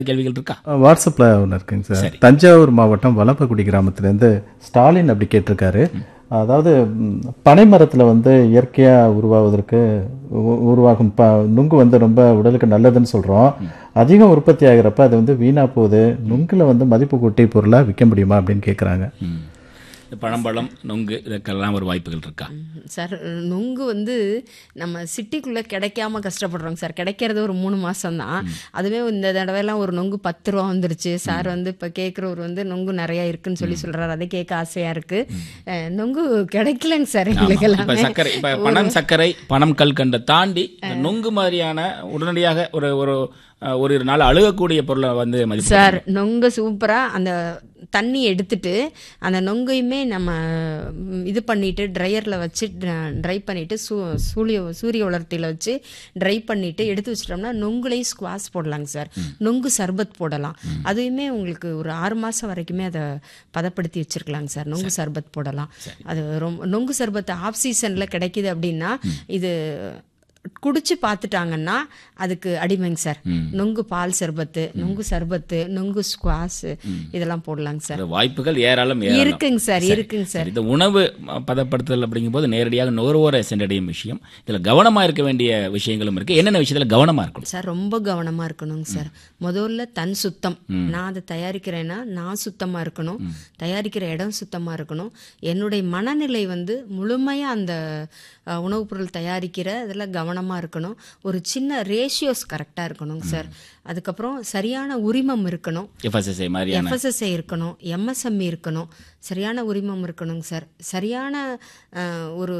கேள்விகள் இருக்கா வாட்ஸ்அப்பில் ஒன்று இருக்குங்க சார் சரி. தஞ்சாவூர் மாவட்டம் வலப்பக்குடி கிராமத்துலேருந்து ஸ்டாலின் அப்படி கேட்டிருக்காரு அதாவது ம், பனைமரத்தில் வந்து இயற்கையாக உருவாவதற்கு உ- உருவாகும் ப நுங்கு வந்து ரொம்ப உடலுக்கு நல்லதுன்னு சொல்கிறோம் அதிகம் உற்பத்தி ஆகிறப்ப அது வந்து வீணாக போகுது நுங்கில் வந்து மதிப்பு கூட்டி பொருளாக விற்க முடியுமா அப்படின்னு கேட்குறாங்க ம். இந்த பழம்பழம் நொங்கு இதுக்கெல்லாம் ஒரு வாய்ப்புகள் இருக்கா ம், சார் நொங்கு வந்து நம்ம சிட்டிக்குள்ளே கிடைக்காம கஷ்டப்படுறோங்க சார் கிடைக்கிறது ஒரு மூணு மாதம் தான் அதுவே இந்த தடவைலாம் ஒரு நொங்கு பத்து ரூபா வந்துருச்சு சார் வந்து இப்போ கேட்குறவர் வந்து நொங்கு நிறையா இருக்குன்னு சொல்லி சொல்கிறாரு அதை கேட்க ஆசையாக இருக்குது நொங்கு கிடைக்கலங்க சார் எங்களுக்கு இப்ப எல்லாமே சர்க்கரை இப்ப பணம் சர்க்கரை பணம் கல்கண்டை தாண்டி இந்த நொங்கு மாதிரியான உடனடியாக ஒரு ஒரு அஹ், ஒரு நாள் அழுகக்கூடிய பொருளை வந்து மதிப்பு சார் நொங்கு சூப்பராக அந்த தண்ணி எடுத்துட்டு அந்த நொங்கையுமே நம்ம ம், இது பண்ணிட்டு ட்ரையரில் வச்சு ட்ரை பண்ணிட்டு சூ சூரிய சூரிய உலர்த்தியில் வச்சு ட்ரை பண்ணிட்டு எடுத்து வச்சிட்டோம்னா நொங்குலையும் ஸ்குவாஸ் போடலாங்க சார் நொங்கு சர்பத் போடலாம் அதுவுமே உங்களுக்கு ஒரு ஆறு மாதம் வரைக்குமே அதை பதப்படுத்தி வச்சிருக்கலாங்க சார் நொங்கு சர்பத் போடலாம் அது ரொம்ப நொங்கு சர்பத் ஆஃப் சீசனில் கிடைக்குது அப்படின்னா இது குடிச்சு பார்த்துட்டாங்கன்னா அதுக்கு அடிமைங்க சார் நொங்கு பால் சர்பத்து நொங்கு சர்பத்து நொங்கு ஸ்குவாஸ் இதெல்லாம் போடலாங்க சார் இந்த வாய்ப்புகள் ஏராளம் ஏராளம் இருக்குங்க சார் இருக்குங்க சார் சரி, இந்த உணவு ம- பதப்படுத்துதல் அப்படிங்கும்போது நேரடியாக நுகர்வோரை சென்றடையும் விஷயம் இதுல கவனமா இருக்க வேண்டிய விஷயங்களும் இருக்கு என்னென்ன விஷயத்துல கவனமா இருக்கணும் சார் ரொம்ப கவனமா இருக்கணுங்க சார் முதல்ல தன் சுத்தம் நான் அதை தயாரிக்கிறேன்னா நான் சுத்தமா இருக்கணும் தயாரிக்கிற இடம் சுத்தமா இருக்கணும் என்னுடைய மனநிலை வந்து முழுமையா அந்த அஹ், உணவுப் பொருள் தயாரிக்கிற இதில் கவனமா இருக்கணும் ஒரு சின்ன ரேஷியோஸ் கரெக்டா இருக்கணுங்க சார் அதுக்கப்புறம் சரியான உரிமம் இருக்கணும் எஃப்எஸ்எஸ்ஐ மாதிரியான எஃப்எஸ்எஸ்ஐ இருக்கணும் எம்எஸ்எம்இ இருக்கணும் சரியான உரிமம் இருக்கணுங்க சார் சரியான அஹ், ஒரு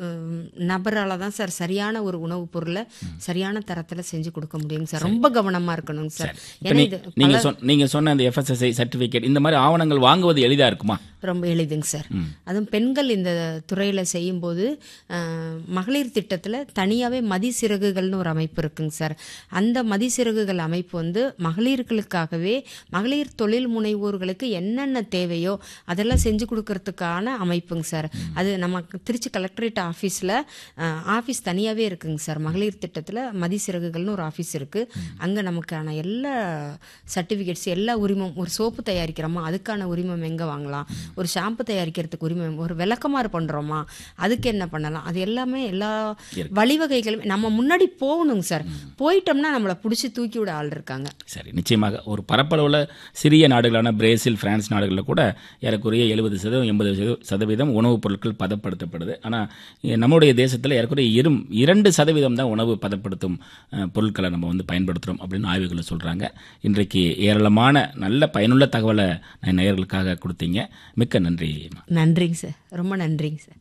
நபரால் தான் சார் சரியான ஒரு உணவுப் பொருளை சரியான தரத்தில் செஞ்சு கொடுக்க முடியுங்க சார் ரொம்ப கவனமாக இருக்கணுங்க சார் இப்ப ஏன்னா நீ- இது நீங்க சொன்ன நீங்க சொன்ன அந்த எஃப்எஸ்எஸ்ஐ சர்டிபிகேட் இந்த மாதிரி ஆவணங்கள் வாங்குவது எளிதா இருக்குமா ரொம்ப எளிதுங்க சார் அதுவும் பெண்கள் இந்த துறையில் செய்யும்போது அஹ், மகளிர் திட்டத்தில் தனியாகவே மதிசிறகுகள்னு ஒரு அமைப்பு இருக்குங்க சார் அந்த மதிசிறகுகள் அமைப்பு வந்து மகளிர்களுக்காகவே மகளிர் தொழில் முனைவோர்களுக்கு என்னென்ன தேவையோ அதெல்லாம் செஞ்சு கொடுக்கறதுக்கான அமைப்புங்க சார் அது நம்ம திருச்சி கலெக்டரேட் ஆஃபீஸில் ஆஃபீஸ் தனியாகவே இருக்குங்க சார் மகளிர் திட்டத்தில் மதிசிறகுகள்னு ஒரு ஆஃபீஸ் இருக்குது அங்கே நமக்கான எல்லா சர்டிஃபிகேட்ஸ் எல்லா உரிமம் ஒரு சோப்பு தயாரிக்கிறோமா அதுக்கான உரிமம் எங்கே வாங்கலாம் ஒரு ஷாம்பு தயாரிக்கிறதுக்கு உரிமம் ஒரு விளக்கமாறு பண்ணுறோமா அதுக்கு என்ன பண்ணலாம் அது எல்லாமே எல்லா வழிவகைகளும் நம்ம முன்னாடி போகணுங்க சார் போயிட்டோம்னா நம்மளை பிடிச்சி தூக்கி விட ஆள் இருக்காங்க சரி நிச்சயமாக ஒரு பரப்பளவில் சிறிய நாடுகளான பிரேசில் பிரான்ஸ் நாடுகளில் கூட ஏறக்குறைய எழுபது சதவீதம் எண்பது சதவீதம் உணவுப் பொருட்கள் பதப்படுத்தப்படுது ஆனால் நம்முடைய தேசத்தில் ஏறக்குறைய இரும் இரண்டு சதவீதம் தான் உணவு பதப்படுத்தும் அஹ், பொருட்களை நம்ம வந்து பயன்படுத்துகிறோம் அப்படின்னு ஆய்வுகளை சொல்கிறாங்க இன்றைக்கு ஏராளமான நல்ல பயனுள்ள தகவலை நான் நேயர்களுக்காக கொடுத்தீங்க மிக்க நன்றி நன்றிங்க சார் ரொம்ப நன்றிங்க சார்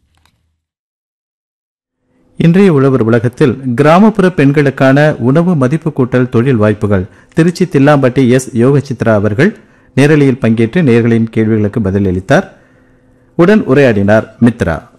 இன்றைய உழவர் உலகத்தில் கிராமப்புற பெண்களுக்கான உணவு மதிப்பு கூட்டல் தொழில் வாய்ப்புகள் திருச்சி தில்லாம்பட்டி எஸ் யோகசித்ரா அவர்கள் நேரலையில் பங்கேற்று நேர்களின் கேள்விகளுக்கு பதிலளித்தார் உடன் உரையாடினார் மித்ரா